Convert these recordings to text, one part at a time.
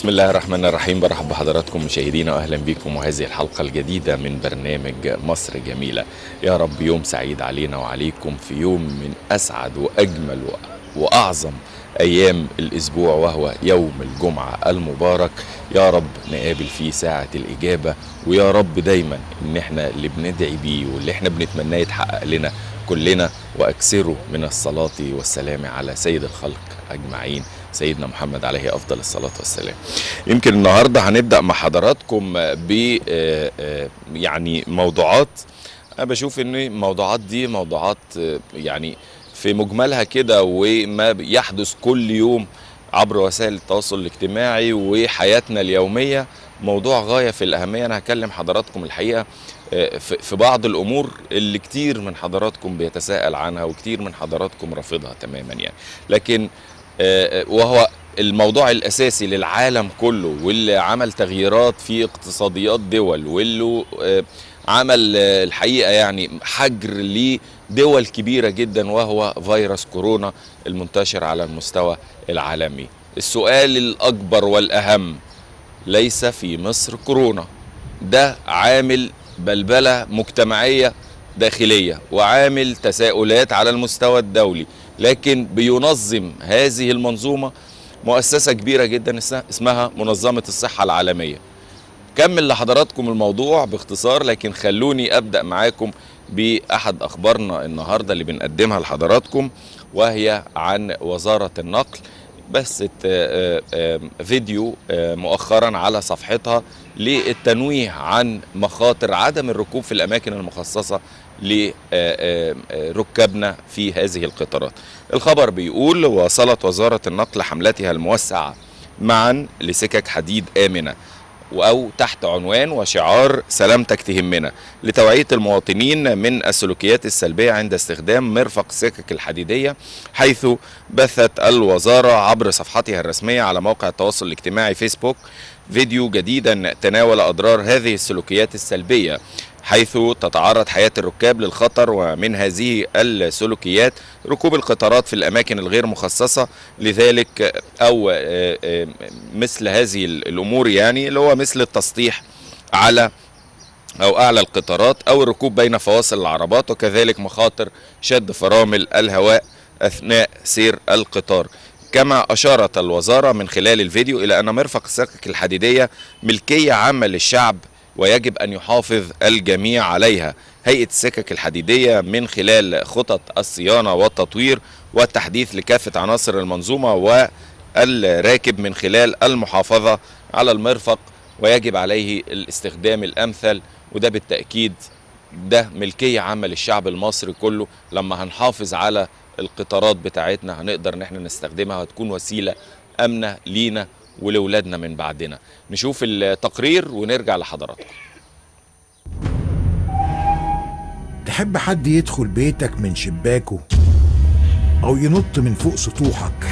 بسم الله الرحمن الرحيم برحب بحضراتكم مشاهدينا واهلا بكم وهذه الحلقه الجديده من برنامج مصر جميله يا رب يوم سعيد علينا وعليكم في يوم من اسعد واجمل واعظم ايام الاسبوع وهو يوم الجمعه المبارك يا رب نقابل فيه ساعه الاجابه ويا رب دايما ان احنا اللي بندعي بيه واللي احنا بنتمناه يتحقق لنا كلنا واكثروا من الصلاه والسلام على سيد الخلق اجمعين سيدنا محمد عليه افضل الصلاه والسلام. يمكن النهارده هنبدا مع حضراتكم ب يعني موضوعات انا بشوف ان الموضوعات دي موضوعات يعني في مجملها كده وما يحدث كل يوم عبر وسائل التواصل الاجتماعي وحياتنا اليوميه موضوع غايه في الاهميه انا هكلم حضراتكم الحقيقه في بعض الامور اللي كتير من حضراتكم بيتساءل عنها وكتير من حضراتكم رافضها تماما يعني لكن وهو الموضوع الاساسي للعالم كله واللي عمل تغييرات في اقتصاديات دول واللي عمل الحقيقه يعني حجر لدول كبيره جدا وهو فيروس كورونا المنتشر على المستوى العالمي. السؤال الاكبر والاهم ليس في مصر كورونا ده عامل بلبله مجتمعيه داخليه وعامل تساؤلات على المستوى الدولي لكن بينظم هذه المنظومه مؤسسه كبيره جدا اسمها منظمه الصحه العالميه كمل لحضراتكم الموضوع باختصار لكن خلوني ابدا معاكم باحد اخبارنا النهارده اللي بنقدمها لحضراتكم وهي عن وزاره النقل بثت فيديو مؤخرا على صفحتها للتنويه عن مخاطر عدم الركوب في الاماكن المخصصه لركابنا في هذه القطارات. الخبر بيقول واصلت وزاره النقل حملتها الموسعه معا لسكك حديد امنه او تحت عنوان وشعار سلامتك تهمنا لتوعيه المواطنين من السلوكيات السلبيه عند استخدام مرفق السكك الحديديه حيث بثت الوزاره عبر صفحتها الرسميه على موقع التواصل الاجتماعي فيسبوك فيديو جديدا تناول اضرار هذه السلوكيات السلبيه حيث تتعرض حياة الركاب للخطر ومن هذه السلوكيات ركوب القطارات في الأماكن الغير مخصصة لذلك أو مثل هذه الأمور يعني اللي هو مثل التسطيح على أو أعلى القطارات أو الركوب بين فواصل العربات وكذلك مخاطر شد فرامل الهواء أثناء سير القطار كما أشارت الوزارة من خلال الفيديو إلى أن مرفق السكك الحديدية ملكية عامة للشعب ويجب أن يحافظ الجميع عليها هيئة السكك الحديدية من خلال خطط الصيانة والتطوير والتحديث لكافة عناصر المنظومة والراكب من خلال المحافظة على المرفق ويجب عليه الاستخدام الأمثل وده بالتأكيد ده ملكية عامة للشعب المصري كله لما هنحافظ على القطارات بتاعتنا هنقدر ان احنا نستخدمها وتكون وسيلة أمنة لينا ولولادنا من بعدنا نشوف التقرير ونرجع لحضراتكم تحب حد يدخل بيتك من شباكه او ينط من فوق سطوحك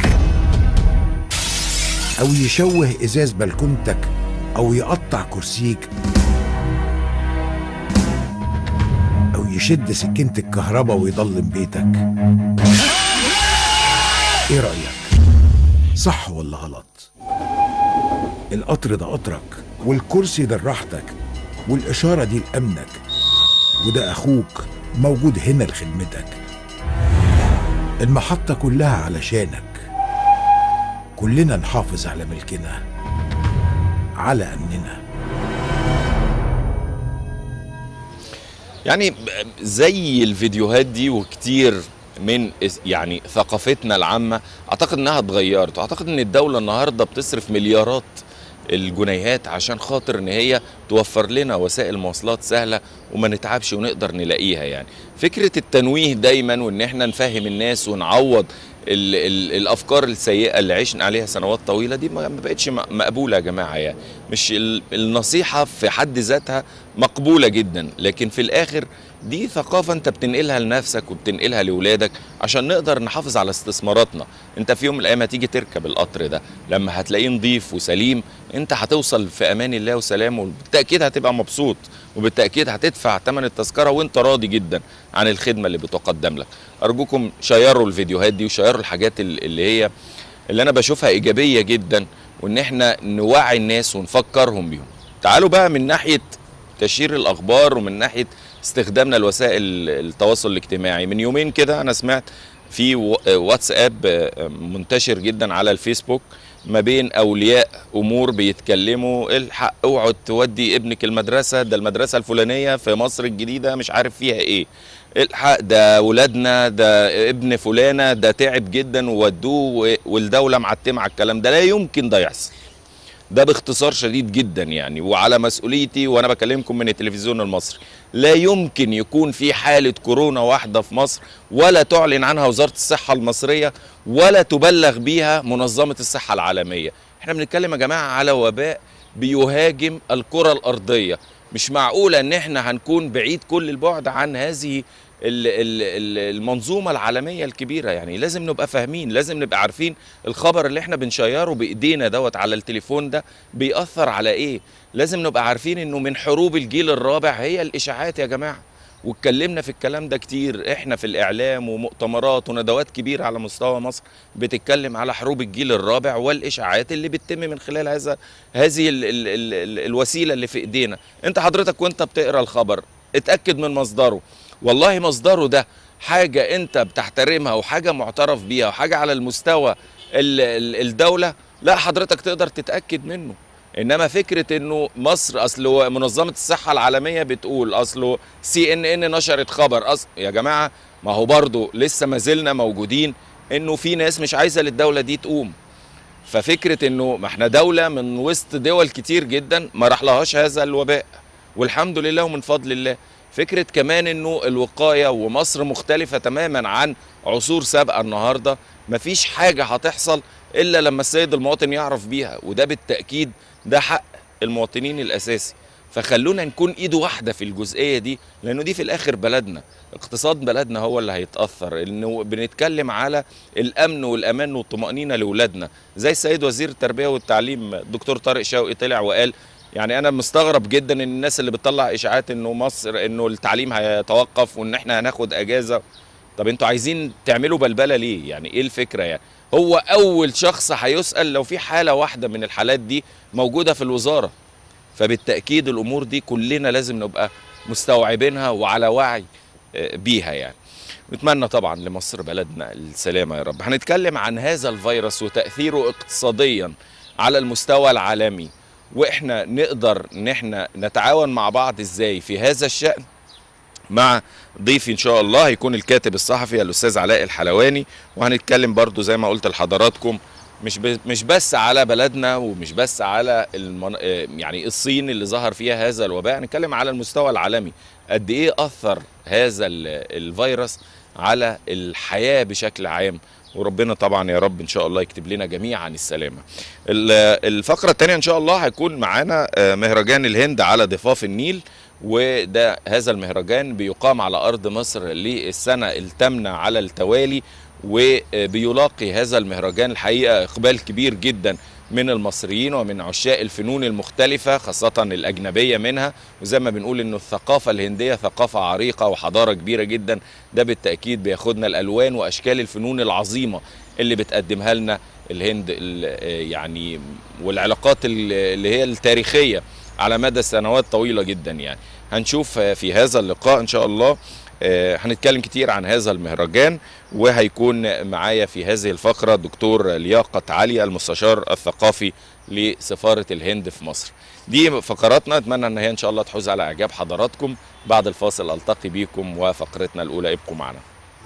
او يشوه ازاز بلكونتك او يقطع كرسيك او يشد سكينة الكهرباء ويضلم بيتك ايه رأيك صح ولا غلط القطر ده قطرك والكرسي ده لراحتك والإشارة دي لأمنك وده أخوك موجود هنا لخدمتك المحطة كلها علشانك كلنا نحافظ على ملكنا على أمننا يعني زي الفيديوهات دي وكتير من يعني ثقافتنا العامة أعتقد أنها اتغيرت أعتقد أن الدولة النهاردة بتصرف مليارات الجنيهات عشان خاطر ان هي توفر لنا وسائل مواصلات سهله وما نتعبش ونقدر نلاقيها يعني فكره التنويه دايما وان احنا نفهم الناس ونعوض ال ال الافكار السيئه اللي عشنا عليها سنوات طويله دي ما بقتش مقبوله يا جماعه يعني مش النصيحه في حد ذاتها مقبوله جدا لكن في الاخر دي ثقافة انت بتنقلها لنفسك وبتنقلها لولادك عشان نقدر نحافظ على استثماراتنا انت في يوم من الايام هتيجي تركب القطر ده لما هتلاقيه نظيف وسليم انت هتوصل في امان الله وسلام وبالتأكيد هتبقى مبسوط وبالتأكيد هتدفع ثمن التذكرة وانت راضي جدا عن الخدمة اللي بتقدم لك ارجوكم شيروا الفيديوهات دي وشيروا الحاجات اللي هي اللي انا بشوفها ايجابية جدا وان احنا نوعي الناس ونفكرهم بيهم تعالوا بقى من ناحيه تشهير الاخبار ومن ناحيه استخدامنا لوسائل التواصل الاجتماعي من يومين كده انا سمعت في و- واتساب منتشر جدا على الفيسبوك ما بين اولياء امور بيتكلموا الحق اوعوا تودي ابنك المدرسه ده المدرسه الفلانيه في مصر الجديده مش عارف فيها ايه الحق ده ولادنا ده ابن فلانه ده تعب جدا وودوه و- والدوله معتمه على الكلام ده لا يمكن ده يحصل ده باختصار شديد جدا يعني وعلى مسؤوليتي وانا بكلمكم من التلفزيون المصري لا يمكن يكون في حالة كورونا واحدة في مصر ولا تعلن عنها وزارة الصحة المصرية ولا تبلغ بيها منظمة الصحة العالمية احنا بنتكلم يا جماعة على وباء بيهاجم الكرة الأرضية مش معقولة ان احنا هنكون بعيد كل البعد عن هذه ال- ال- ال- المنظومة العالمية الكبيرة يعني لازم نبقى فاهمين لازم نبقى عارفين الخبر اللي احنا بنشيره بايدينا دوت على التليفون ده بيأثر على ايه لازم نبقى عارفين انه من حروب الجيل الرابع هي الاشاعات يا جماعة واتكلمنا في الكلام ده كتير احنا في الاعلام ومؤتمرات وندوات كبيره على مستوى مصر بتتكلم على حروب الجيل الرابع والاشاعات اللي بتتم من خلال هذا هذه ال ال ال ال الوسيله اللي في ايدينا انت حضرتك وانت بتقرا الخبر اتاكد من مصدره والله مصدره ده حاجه انت بتحترمها وحاجه معترف بيها وحاجه على المستوى ال ال الدوله لا حضرتك تقدر تتاكد منه انما فكره انه مصر اصل منظمه الصحه العالميه بتقول اصله سي ان ان نشرت خبر اصل يا جماعه ما هو برضه لسه ما زلنا موجودين انه في ناس مش عايزه للدوله دي تقوم ففكره انه ما احنا دوله من وسط دول كتير جدا ما راحلهاش هذا الوباء والحمد لله ومن فضل الله فكره كمان انه الوقايه ومصر مختلفه تماما عن عصور سابقه النهارده مفيش حاجه هتحصل الا لما السيد المواطن يعرف بيها وده بالتاكيد ده حق المواطنين الاساسي فخلونا نكون ايد واحده في الجزئيه دي لانه دي في الاخر بلدنا اقتصاد بلدنا هو اللي هيتاثر انه بنتكلم على الامن والامان والطمانينه لاولادنا زي السيد وزير التربيه والتعليم الدكتور طارق شوقي طلع وقال يعني انا مستغرب جدا ان الناس اللي بتطلع اشاعات انه مصر انه التعليم هيتوقف وان احنا هناخد اجازه طب انتوا عايزين تعملوا بلبله ليه يعني ايه الفكره يعني هو اول شخص هيسال لو في حاله واحده من الحالات دي موجوده في الوزاره فبالتاكيد الامور دي كلنا لازم نبقى مستوعبينها وعلى وعي آه، بيها يعني نتمنى طبعا لمصر بلدنا السلامه يا رب هنتكلم عن هذا الفيروس وتاثيره اقتصاديا على المستوى العالمي واحنا نقدر ان احنا نتعاون مع بعض ازاي في هذا الشان مع ضيفي ان شاء الله هيكون الكاتب الصحفي الاستاذ علاء الحلواني وهنتكلم برضو زي ما قلت لحضراتكم مش ب... مش بس على بلدنا ومش بس على المن... آه، يعني الصين اللي ظهر فيها هذا الوباء هنتكلم على المستوى العالمي قد ايه اثر هذا ال... الفيروس على الحياه بشكل عام وربنا طبعا يا رب ان شاء الله يكتب لنا جميعا السلامه ال- الفقره الثانيه ان شاء الله هيكون معانا آه، مهرجان الهند على ضفاف النيل وده هذا المهرجان بيقام على ارض مصر للسنه الثامنه على التوالي وبيلاقي هذا المهرجان الحقيقه اقبال كبير جدا من المصريين ومن عشاق الفنون المختلفة خاصة الأجنبية منها وزي ما بنقول إنه الثقافة الهندية ثقافة عريقة وحضارة كبيرة جدا ده بالتأكيد بياخدنا الألوان وأشكال الفنون العظيمة اللي بتقدمها لنا الهند ال- يعني والعلاقات ال- اللي هي التاريخية على مدى سنوات طويلة جدا يعني هنشوف في هذا اللقاء إن شاء الله آه، هنتكلم كتير عن هذا المهرجان وهيكون معايا في هذه الفقرة دكتور لياقت علي المستشار الثقافي لسفارة الهند في مصر دي فقراتنا اتمنى ان هي ان شاء الله تحوز على اعجاب حضراتكم بعد الفاصل التقي بيكم وفقرتنا الاولى ابقوا معنا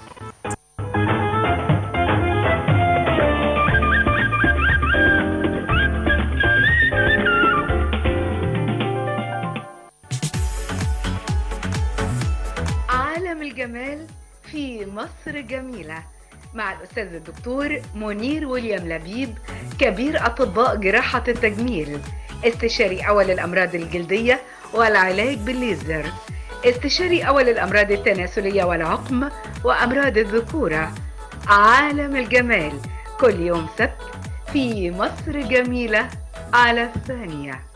عالم الجمال في مصر جميلة مع الأستاذ الدكتور منير ويليام لبيب كبير أطباء جراحة التجميل استشاري أول الأمراض الجلدية والعلاج بالليزر استشاري أول الأمراض التناسلية والعقم وأمراض الذكورة عالم الجمال كل يوم سبت في مصر جميلة على الثانية